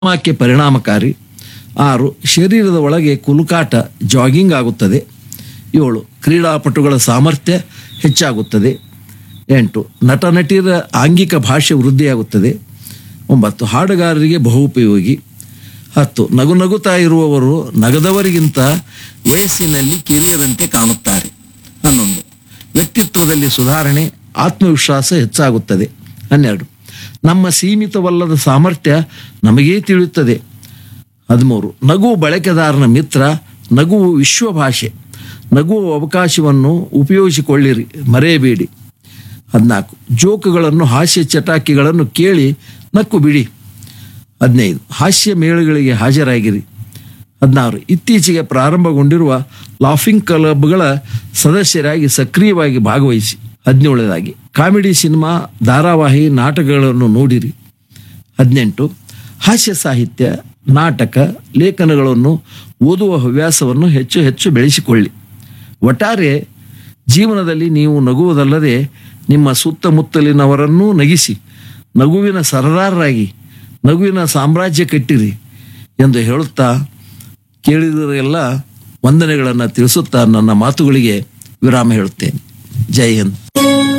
ಆತ್ಮಕ್ಕೆ ಪರಿಣಾಮಕಾರಿ ಆರು ಶರೀರದ ಒಳಗೆ ಕುಲುಕಾಟ ಜಾಗಿಂಗ್ ಆಗುತ್ತದೆ ಏಳು ಕ್ರೀಡಾಪಟುಗಳ ಸಾಮರ್ಥ್ಯ ಹೆಚ್ಚಾಗುತ್ತದೆ ಎಂಟು ನಟ ನಟಿಯರ ಆಂಗಿಕ ಭಾಷೆ ವೃದ್ಧಿಯಾಗುತ್ತದೆ ಒಂಬತ್ತು ಹಾಡುಗಾರರಿಗೆ ಬಹುಪಯೋಗಿ ಹತ್ತು ನಗು ನಗುತ್ತಾ ಇರುವವರು ನಗದವರಿಗಿಂತ ವಯಸ್ಸಿನಲ್ಲಿ ಕಿರಿಯರಂತೆ ಕಾಣುತ್ತಾರೆ ಹನ್ನೊಂದು ವ್ಯಕ್ತಿತ್ವದಲ್ಲಿ ಸುಧಾರಣೆ ಆತ್ಮವಿಶ್ವಾಸ ಹೆಚ್ಚಾಗುತ್ತದೆ ಹನ್ನೆರಡು ನಮ್ಮ ಸೀಮಿತವಲ್ಲದ ಸಾಮರ್ಥ್ಯ ನಮಗೇ ತಿಳಿಯುತ್ತದೆ ಹದಿಮೂರು ನಗು ಬಳಕೆದಾರನ ಮಿತ್ರ ನಗುವು ವಿಶ್ವ ಭಾಷೆ ನಗುವ ಅವಕಾಶವನ್ನು ಉಪಯೋಗಿಸಿಕೊಳ್ಳಿರಿ ಮರೆಯಬೇಡಿ ಹದಿನಾಲ್ಕು ಜೋಕುಗಳನ್ನು ಹಾಸ್ಯ ಚಟಾಕಿಗಳನ್ನು ಕೇಳಿ ನಕ್ಕು ಬಿಡಿ ಹದಿನೈದು ಹಾಸ್ಯ ಮೇಳಗಳಿಗೆ ಹಾಜರಾಗಿರಿ ಹದಿನಾರು ಇತ್ತೀಚೆಗೆ ಪ್ರಾರಂಭಗೊಂಡಿರುವ ಲಾಫಿಂಗ್ ಕ್ಲಬ್ಗಳ ಸದಸ್ಯರಾಗಿ ಸಕ್ರಿಯವಾಗಿ ಭಾಗವಹಿಸಿ ಹದಿನೇಳನೇದಾಗಿ ಕಾಮಿಡಿ ಸಿನಿಮಾ ಧಾರಾವಾಹಿ ನಾಟಕಗಳನ್ನು ನೋಡಿರಿ ಹದಿನೆಂಟು ಹಾಸ್ಯ ಸಾಹಿತ್ಯ ನಾಟಕ ಲೇಖನಗಳನ್ನು ಓದುವ ಹವ್ಯಾಸವನ್ನು ಹೆಚ್ಚು ಹೆಚ್ಚು ಬೆಳೆಸಿಕೊಳ್ಳಿ ಒಟ್ಟಾರೆ ಜೀವನದಲ್ಲಿ ನೀವು ನಗುವುದಲ್ಲದೆ ನಿಮ್ಮ ಸುತ್ತಮುತ್ತಲಿನವರನ್ನೂ ನಗಿಸಿ ನಗುವಿನ ಸರದಾರರಾಗಿ ನಗುವಿನ ಸಾಮ್ರಾಜ್ಯ ಕಟ್ಟಿರಿ ಎಂದು ಹೇಳುತ್ತಾ ಕೇಳಿದರೆಲ್ಲ ವಂದನೆಗಳನ್ನು ತಿಳಿಸುತ್ತಾ ನನ್ನ ಮಾತುಗಳಿಗೆ ವಿರಾಮ ಹೇಳುತ್ತೇನೆ ಜೈ ಹಿಂದ್